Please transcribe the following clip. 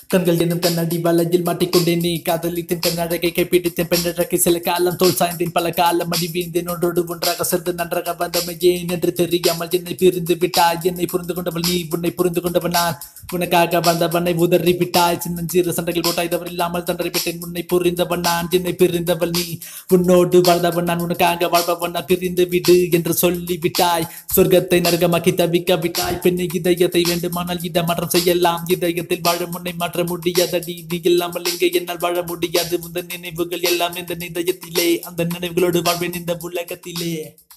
கண்கள் என்னும் கண்ணாடி வலையில் மாட்டிக்கொண்டேன் நீ காதலித்தேன் கண்ணழகை கைப்பிடித்தேன் பெண்ணழகை சில காலம் தோல் சாய்ந்தேன் பல காலம் அடி வீழ்ந்தேன் ஒன்றோடு ஒன்றாக சேர்ந்து நன்றாக வந்தமை ஏன் என்று தெரியாமல் என்னை பிரிந்து விட்டாய் என்னை புரிந்து கொண்டவள் நீ உன்னை புரிந்து கொண்டவள் நான் உனக்காக வந்தவனை உதறி விட்டாய் சின்னஞ்சிறு சண்டைகள் போட்டாய் தவறு இல்லாமல் தண்டரை விட்டேன் உன்னை புரிந்தவன் நான் என்னை பிரிந்தவள் நீ உன்னோடு வாழ்ந்தவன் நான் உனக்காக வாழ்பவன் நான் பிரிந்து விடு என்று சொல்லி விட்டாய் சொர்க்கத்தை நரகமாக்கி தவிக்க விட்டாய் பெண்ணை இதயத்தை வேண்டுமானால் இடமாற்றம் செய்யலாம் இதயத்தில் வாழ முன்னை மாற்ற முடியாதடி நீ இல்லாமல் இங்கே என்னால் வாழ முடியாது உந்த நினைவுகள் எல்லாம் இந்த இதயத்திலே அந்த நினைவுகளோடு வாழ்வேன் இந்த உலகத்திலே